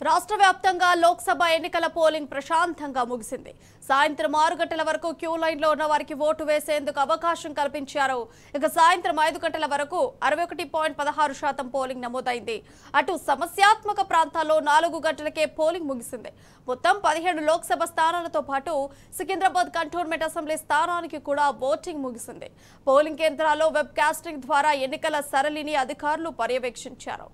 రాష్ట్ర వ్యాప్తంగా లోక్సభ ఎన్నికల పోలింగ్ ప్రశాంతంగా ముగిసింది సాయంత్రం ఆరు గంటల వరకు క్యూ లైన్లో ఉన్న వారికి ఓటు వేసేందుకు అవకాశం కల్పించారు ఇక సాయంత్రం ఐదు గంటల వరకు అరవై ఒకటి పాయింట్ పదహారు శాతం పోలింగ్ నమోదైంది అటు సమస్యాత్మక ప్రాంతాల్లో నాలుగు గంటలకే పోలింగ్ ముగిసింది మొత్తం పదిహేడు లోక్సభ స్థానాలతో పాటు సికింద్రాబాద్ కంటోన్మెంట్ అసెంబ్లీ స్థానానికి కూడా ఓటింగ్ ముగిసింది పోలింగ్ కేంద్రాల్లో వెబ్ కాస్టింగ్ ద్వారా ఎన్నికల సరళిని అధికారులు పర్యవేక్షించారు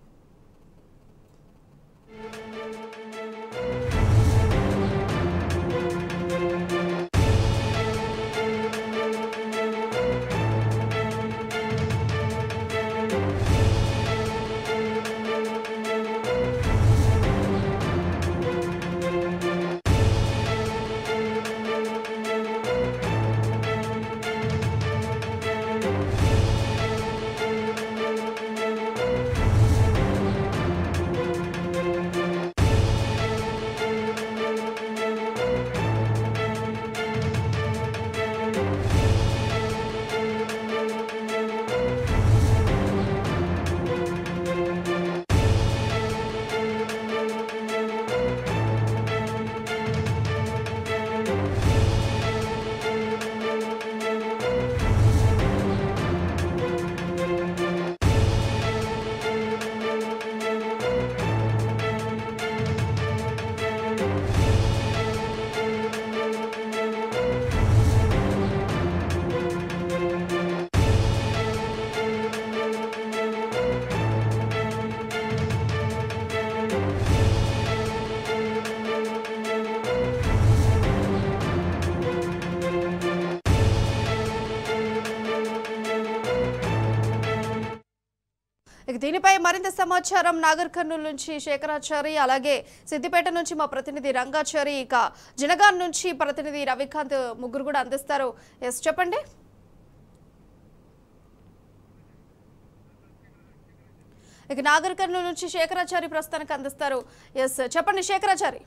ఇక దీనిపై మరింత సమాచారం నాగర్ కర్నూలు నుంచి శేఖరాచారి అలాగే సిద్దిపేట నుంచి మా ప్రతినిధి రంగాచారి ఇక జనగాన్ నుంచి ప్రతినిధి రవికాంత్ ముగ్గురు కూడా అందిస్తారు ఎస్ చెప్పండి ఇక నాగర్ కర్నూలు నుంచి శేఖరాచారి ప్రస్తుతానికి అందిస్తారు ఎస్ చెప్పండి శేఖరాచారి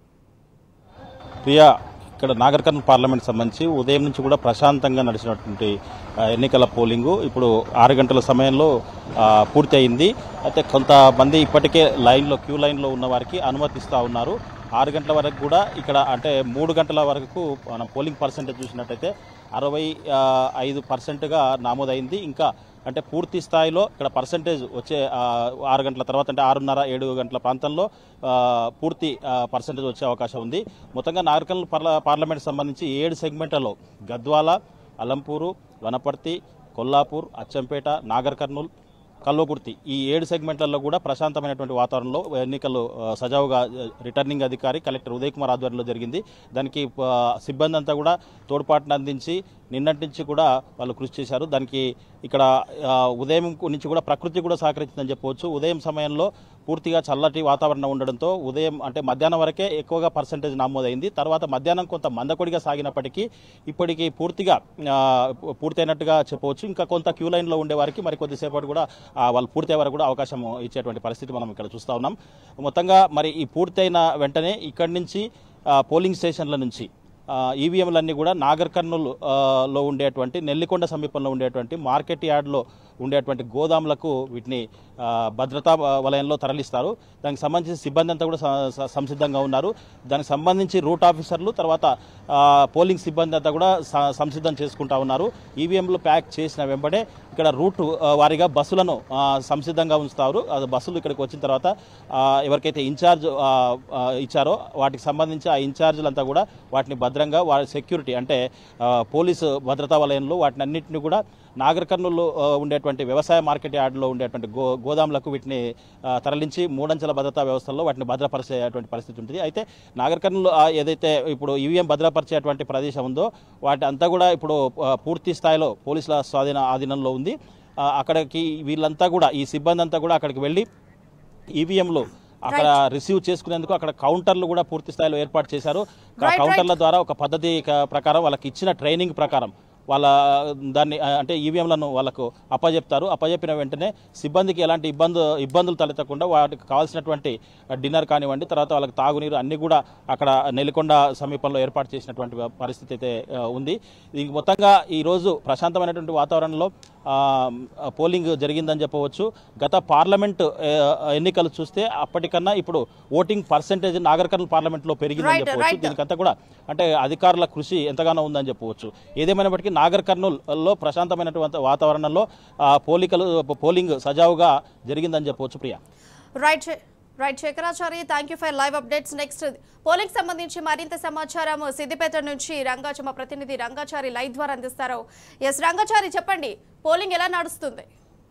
ప్రియా ఇక్కడ నాగర్ కర్నూలు పార్లమెంట్ సంబంధించి ఉదయం నుంచి కూడా ప్రశాంతంగా నడిచినటువంటి ఆ, ఎన్నికల పోలింగు ఇప్పుడు ఆరు గంటల సమయంలో ఆ, పూర్తి అయింది అయితే కొంతమంది ఇప్పటికే లైన్లో క్యూ లైన్లో ఉన్న వారికి అనుమతిస్తూ ఉన్నారు ఆరు గంటల వరకు కూడా ఇక్కడ అంటే మూడు గంటల వరకు మనం పోలింగ్ పర్సెంటేజ్ చూసినట్టయితే అరవై ఆ, ఐదు పర్సెంట్గా నమోదైంది ఇంకా అంటే పూర్తి స్థాయిలో ఇక్కడ పర్సంటేజ్ వచ్చే ఆ, ఆరు గంటల తర్వాత అంటే ఆరున్నర ఏడు గంటల ప్రాంతంలో ఆ, పూర్తి పర్సంటేజ్ వచ్చే అవకాశం ఉంది మొత్తంగా నాగరికల్ పార్ల పార్లమెంట్ సంబంధించి ఏడు సెగ్మెంట్లలో గద్వాల అలంపూరు వనపర్తి కొల్లాపూర్ అచ్చంపేట నాగర్ కర్నూల్ కల్వకుర్తి ఈ ఏడు సెగ్మెంట్లలో కూడా ప్రశాంతమైనటువంటి వాతావరణంలో ఎన్నికలు ఆ, సజావుగా ఆ, రిటర్నింగ్ అధికారి కలెక్టర్ ఉదయ్ కుమార్ ఆధ్వర్యంలో జరిగింది దానికి ఆ, సిబ్బంది అంతా కూడా తోడ్పాటును అందించి నిన్నటి నుంచి కూడా వాళ్ళు కృషి చేశారు దానికి ఇక్కడ ఆ, ఉదయం నుంచి కూడా ప్రకృతి కూడా సహకరించిందని చెప్పవచ్చు ఉదయం సమయంలో పూర్తిగా చల్లటి వాతావరణం ఉండడంతో ఉదయం అంటే మధ్యాహ్నం వరకే ఎక్కువగా పర్సంటేజ్ నమోదైంది తర్వాత మధ్యాహ్నం కొంత మందకొడిగా సాగినప్పటికీ ఇప్పటికీ పూర్తిగా ఆ, పూర్తయినట్టుగా చెప్పవచ్చు ఇంకా కొంత క్యూ లైన్లో ఉండే వారికి మరి కొద్దిసేపటి కూడా ఆ, వాళ్ళు పూర్తయ్యే వరకు కూడా అవకాశం ఇచ్చేటువంటి పరిస్థితి మనం ఇక్కడ చూస్తూ ఉన్నాం మొత్తంగా మరి ఈ పూర్తయిన వెంటనే ఇక్కడి నుంచి ఆ, పోలింగ్ స్టేషన్ల నుంచి ఆ, ఈవీఎంలన్నీ కూడా నాగర్ కర్నూలు ఆ, లో ఉండేటువంటి నెల్లికొండ సమీపంలో ఉండేటువంటి మార్కెట్ యార్డ్లో ఉండేటువంటి గోదాములకు వీటిని ఆ, భద్రతా వలయంలో తరలిస్తారు దానికి సంబంధించి సిబ్బంది అంతా కూడా స- స- సంసిద్ధంగా ఉన్నారు దానికి సంబంధించి రూట్ ఆఫీసర్లు తర్వాత ఆ, పోలింగ్ సిబ్బంది అంతా కూడా స- సంసిద్ధం చేసుకుంటా ఉన్నారు ఈవీఎంలు ప్యాక్ చేసిన వెంబడే ఇక్కడ రూట్ ఆ, వారీగా బస్సులను ఆ, సంసిద్ధంగా ఉంచుతారు ఆ బస్సులు ఇక్కడికి వచ్చిన తర్వాత ఆ, ఎవరికైతే ఇన్ఛార్జ్ ఆ, ఆ, ఇచ్చారో వాటికి సంబంధించి ఆ ఇన్ఛార్జీలంతా కూడా వాటిని భద్రంగా వారి సెక్యూరిటీ అంటే ఆ, పోలీసు భద్రతా వలయంలో వాటిని అన్నింటినీ కూడా నాగర్ కర్నూలు ఆ, ఉండేటువంటి వ్యవసాయ మార్కెట్ యార్డులో ఉండేటువంటి గో గోదాములకు వీటిని ఆ, తరలించి మూడంచెల భద్రతా వ్యవస్థల్లో వాటిని భద్రపరిచేటువంటి పరిస్థితి ఉంటుంది అయితే నాగర్ కర్నూలు ఆ, ఏదైతే ఇప్పుడు ఈవీఎం భద్రపరిచేటువంటి ప్రదేశం ఉందో వాటి అంతా కూడా ఇప్పుడు ఆ, పూర్తి స్థాయిలో పోలీసుల స్వాధీన ఆధీనంలో ఉంది ఆ, అక్కడికి వీళ్ళంతా కూడా ఈ సిబ్బంది అంతా కూడా అక్కడికి వెళ్ళి ఈవీఎంలు అక్కడ రిసీవ్ చేసుకునేందుకు అక్కడ కౌంటర్లు కూడా పూర్తి స్థాయిలో ఏర్పాటు చేశారు ఆ Right, కౌంటర్ల ద్వారా ఒక పద్ధతి క- ప్రకారం వాళ్ళకి ఇచ్చిన ట్రైనింగ్ ప్రకారం వాళ్ళ దాన్ని ఆ, అంటే ఈవీఎంలను వాళ్ళకు అప్పజెప్తారు అప్పజెప్పిన వెంటనే సిబ్బందికి ఎలాంటి ఇబ్బంది ఇబ్బందులు తలెత్తకుండా వాటికి కావాల్సినటువంటి డిన్నర్ కానివ్వండి తర్వాత వాళ్ళకి తాగునీరు అన్ని కూడా అక్కడ నెల్లికొండ సమీపంలో ఏర్పాటు చేసినటువంటి పరిస్థితి అయితే ఆ, ఉంది దీనికి మొత్తంగా ఈరోజు ప్రశాంతమైనటువంటి వాతావరణంలో ఆ, పోలింగ్ జరిగిందని చెప్పవచ్చు గత పార్లమెంట్ ఆ, ఎన్నికలు చూస్తే అప్పటికన్నా ఇప్పుడు ఓటింగ్ పర్సెంటేజ్ నాగర్ కర్నూలు పార్లమెంట్లో పెరిగిందని Right, చెప్పవచ్చు right. దీనికంతా కూడా అంటే అధికారుల కృషి ఎంతగానో ఉందని చెప్పవచ్చు ఏదేమైనప్పటికీ నాగర్ కర్నూలులో ప్రశాంతమైనటువంటి వాతావరణంలో ఆ, పోలికలు పోలింగ్ సజావుగా జరిగిందని చెప్పవచ్చు ప్రియా రైట్ శే- right Shekharachari thank you for live updates next polling సంబంధించి మరింత సమాచారం సిద్దిపేట నుంచి రంగాచ మా ప్రతినిధి రంగాచారి లైవ్ ద్వారా అందిస్తారు ఎస్ రంగాచారి చెప్పండి పోలింగ్ ఎలా నడుస్తుంది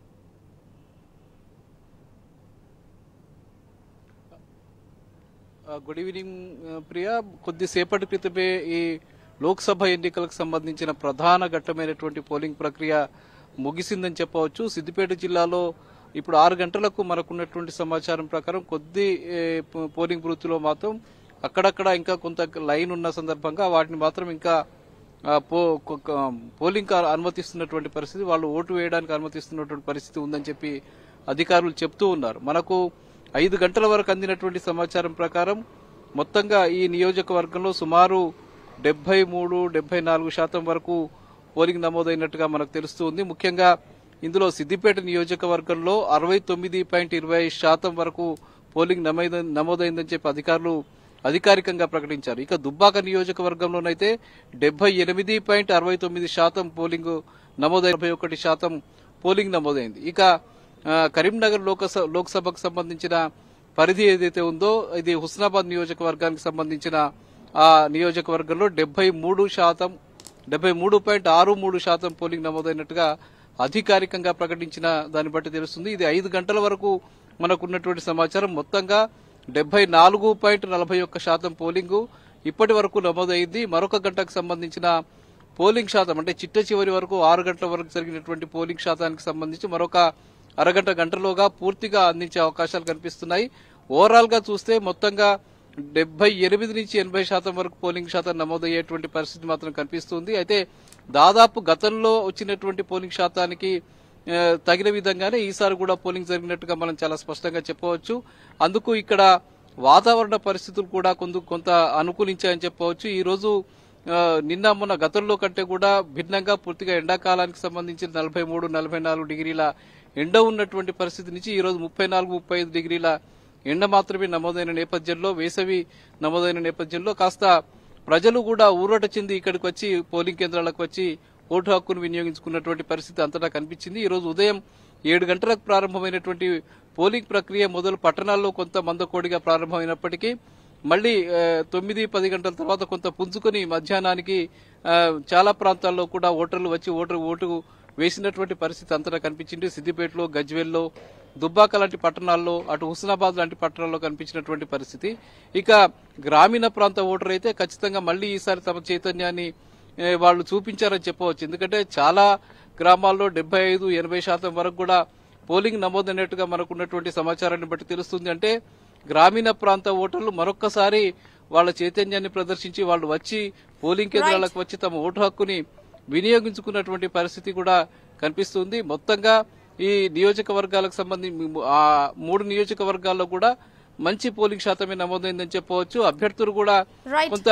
ఆ, గుడ్ ఈవినింగ్ ఆ, ప్రియా కొద్దిసేపటి క్రితమే ఈ లోక్సభ ఎన్నికలకు సంబంధించిన ప్రధాన ఘట్టమైనటువంటి పోలింగ్ ప్రక్రియ ముగిసిందని చెప్పవచ్చు సిద్దిపేట జిల్లాలో ఇప్పుడు ఆరు గంటలకు మనకున్నటువంటి సమాచారం ప్రకారం కొద్ది ఏ, పో- పోలింగ్ బూత్లో మాత్రం అక్కడక్కడ ఇంకా కొంత లైన్ ఉన్న సందర్భంగా వాటిని మాత్రం ఇంకా ఆ, పో కొ- కొ- పోలింగ్ కు అనుమతిస్తున్నటువంటి పరిస్థితి వాళ్ళు ఓటు వేయడానికి అనుమతిస్తున్నటువంటి పరిస్థితి ఉందని చెప్పి అధికారులు చెప్తూ ఉన్నారు మనకు ఐదు గంటల వరకు అందినటువంటి సమాచారం ప్రకారం మొత్తంగా ఈ నియోజకవర్గంలో సుమారు డెబ్బై మూడు డెబ్బై నాలుగు శాతం వరకు పోలింగ్ నమోదైనట్టుగా మనకు తెలుస్తుంది ముఖ్యంగా ఇందులో సిద్దిపేట నియోజకవర్గంలో అరవై తొమ్మిది పాయింట్ ఇరవై శాతం వరకు పోలింగ్ నమోదై- నమోదైందని చెప్పి అధికారులు అధికారికంగా ప్రకటించారు ఇక దుబ్బాక నియోజకవర్గంలోనైతే డెబ్బై ఎనిమిది పాయింట్ అరవై తొమ్మిది శాతం పోలింగ్ నమోదై నలభై ఒకటి శాతం పోలింగ్ నమోదైంది ఇక ఆ, కరీంనగర్ లోకసభ లోక్సభకు సంబంధించిన పరిధి ఏదైతే ఉందో ఇది హుస్నాబాద్ నియోజకవర్గానికి సంబంధించిన ఆ నియోజకవర్గంలో డెబ్బై మూడు శాతం డెబ్బై మూడు పాయింట్ ఆరు మూడు శాతం పోలింగ్ నమోదైనట్టుగా అధికారికంగా ప్రకటించిన దాన్ని బట్టి తెలుస్తుంది ఇది ఐదు గంటల వరకు మనకున్నటువంటి సమాచారం మొత్తంగా డెబ్బై నాలుగు పాయింట్ నలభై ఒక్క శాతం పోలింగు ఇప్పటి వరకు నమోదైంది మరొక గంటకు సంబంధించిన పోలింగ్ శాతం అంటే చిట్ట చివరి వరకు ఆరు గంటల వరకు జరిగినటువంటి పోలింగ్ శాతానికి సంబంధించి మరొక అరగంట గంటలోగా పూర్తిగా అందించే అవకాశాలు కనిపిస్తున్నాయి ఓవరాల్ గా చూస్తే మొత్తంగా డెబ్బై ఎనిమిది నుంచి ఎనభై శాతం వరకు పోలింగ్ శాతం నమోదయ్యేటువంటి పరిస్థితి మాత్రం కనిపిస్తుంది అయితే దాదాపు గతంలో వచ్చినటువంటి పోలింగ్ శాతానికి ఆ, తగిన విధంగానే ఈసారి కూడా పోలింగ్ జరిగినట్టుగా మనం చాలా స్పష్టంగా చెప్పవచ్చు అందుకు ఇక్కడ వాతావరణ పరిస్థితులు కూడా కొంత కొంత అనుకూలించాయని చెప్పవచ్చు ఈ రోజు ఆ, నిన్న మొన్న గతంలో కంటే కూడా భిన్నంగా పూర్తిగా ఎండాకాలానికి సంబంధించిన నలభై మూడు నలభై నాలుగు డిగ్రీల ఎండ ఉన్నటువంటి పరిస్థితి నుంచి ఈ రోజు ముప్పై నాలుగు ముప్పై ఐదు డిగ్రీల ఎండ మాత్రమే నమోదైన నేపథ్యంలో వేసవి నమోదైన నేపథ్యంలో కాస్త ప్రజలు కూడా ఊరట చెంది ఇక్కడికి వచ్చి పోలింగ్ కేంద్రాలకు వచ్చి ఓటు హక్కును వినియోగించుకున్నటువంటి పరిస్థితి అంతటా కనిపించింది ఈ రోజు ఉదయం ఏడు గంటలకు ప్రారంభమైనటువంటి పోలింగ్ ప్రక్రియ మొదలు పట్టణాల్లో కొంత మందకోడిగా ప్రారంభమైనప్పటికీ మళ్ళీ ఆ, తొమ్మిది పది గంటల తర్వాత కొంత పుంజుకొని మధ్యాహ్నానికి ఆ, చాలా ప్రాంతాల్లో కూడా ఓటర్లు వచ్చి ఓటు ఓటు వేసినటువంటి పరిస్థితి అంతటా కనిపించింది సిద్దిపేటలో గజ్వేల్లో దుబ్బాక లాంటి పట్టణాల్లో అటు హుస్నాబాద్ లాంటి పట్టణాల్లో కనిపించినటువంటి పరిస్థితి ఇక గ్రామీణ ప్రాంత ఓటర్ అయితే ఖచ్చితంగా మళ్ళీ ఈసారి తమ చైతన్యాన్ని ఏ, వాళ్ళు చూపించారని చెప్పవచ్చు ఎందుకంటే చాలా గ్రామాల్లో డెబ్బై ఐదు ఎనభై శాతం వరకు కూడా పోలింగ్ నమోదైనట్టుగా మనకున్నటువంటి సమాచారాన్ని బట్టి తెలుస్తుంది అంటే గ్రామీణ ప్రాంత ఓటర్లు మరొక్కసారి వాళ్ళ చైతన్యాన్ని ప్రదర్శించి వాళ్ళు వచ్చి పోలింగ్ కేంద్రాలకు వచ్చి తమ ఓటు హక్కుని వినియోగించుకున్నటువంటి పరిస్థితి కూడా కనిపిస్తుంది మొత్తంగా ఈ నియోజకవర్గాలకు సంబంధించి ఆ మూడు నియోజకవర్గాల్లో కూడా మంచి పోలింగ్ శాతమే నమోదైందని చెప్పవచ్చు అభ్యర్థులు కూడా Right. కొంత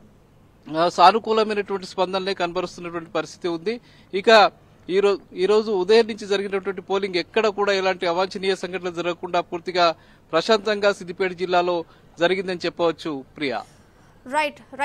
ఆ, సానుకూలమైనటువంటి స్పందనలే కనబరుస్తున్నటువంటి పరిస్థితి ఉంది ఇక ఈ రోజు ఈ రోజు ఉదయం నుంచి జరిగినటువంటి పోలింగ్ ఎక్కడ కూడా ఎలాంటి అవాంఛనీయ సంఘటనలు జరగకుండా పూర్తిగా ప్రశాంతంగా సిద్దిపేట జిల్లాలో జరిగిందని చెప్పవచ్చు ప్రియా రైట్ రైట్